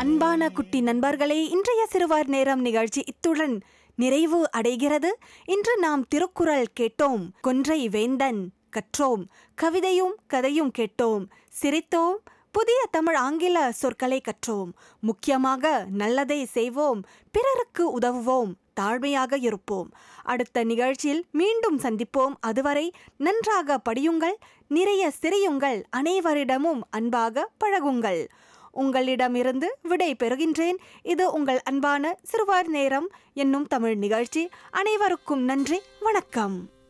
அன்பான குட்டி நண்பர்களே இன்றைய சிறுவர் நேரம் நிகழ்ச்சி இத்துடன் நிறைவு அடைகிறது இன்று நாம் திருக்குறள் கேட்டோம் கொன்றை வேந்தன் கற்றோம் கவிதையும் கதையும் கேட்டோம் சிரித்தோம் புதிய தமிழ் ஆங்கில சொற்களை கற்றோம் முக்கியமாக நல்லதை செய்வோம் பிறருக்கு உதவுவோம் தாழ்மையாக இருப்போம் அடுத்த நிகழ்ச்சியில் மீண்டும் சந்திப்போம் அதுவரை நன்றாக படியுங்கள் நிறைய சிரியுங்கள் அனைவரிடமும் அன்பாக பழகுங்கள் உங்களிடமிருந்து விடை பெறுகின்றேன் இது உங்கள் அன்பான சிறுவர் நேரம் என்னும் தமிழ் நிகழ்ச்சி அனைவருக்கும் நன்றி வணக்கம்